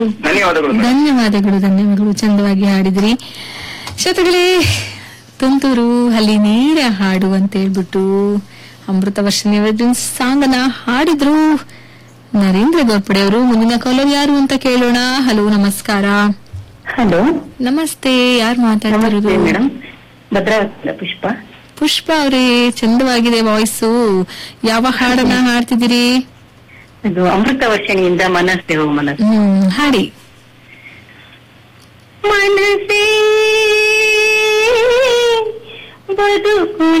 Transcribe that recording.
ಧನ್ಯವಾದಗಳು ಮೇಡಮ್. ಧನ್ಯವಾದಗಳು ಧನ್ಯವಾದಗಳು ಚಂದವಾಗಿ ಹಾಡಿದ್ರಿ ಶ್ರೋತಗಳೇ ತುಂತುರು ಹಲ್ಲಿ ನೀರ ಹಾಡು ಅಂತ ಹೇಳ್ಬಿಟ್ಟು ಅಮೃತ ವರ್ಷ ಸಾಂಗ್ ಅನ್ನ ಹಾಡಿದ್ರು ನರೇಂದ್ರ ಗೋರ್ಪಡೆ ಅವರು ಮುಂದಿನ ಕಾಲರ್ ಯಾರು ಅಂತ ಕೇಳೋಣ ಹಲೋ ನಮಸ್ಕಾರ ಹಲೋ ನಮಸ್ತೆ ಯಾರು ಮಾತಾಡ್ತಿರೋದು ನಮಸ್ತೆ ಮೇಡಮ್ ಭದ್ರಾವತಿಯಿಂದ ಪುಷ್ಪ ಪುಷ್ಪ ಅವರೇ ಚಂದವಾಗಿದೆ ವಾಯ್ಸು ಯಾವ ಹಾಡನ್ನ ಹಾಡ್ತಿದ್ದೀರಿ ಇದು ಅಮೃತ ವರ್ಷಣಿಯಿಂದ ಮನಸ್ಸೆ ಹೋ ಮನಸ್ಸು ಹ್ಮ್ ಹಾಡಿ ಮನಸ್ಸೇ ಬದುಕು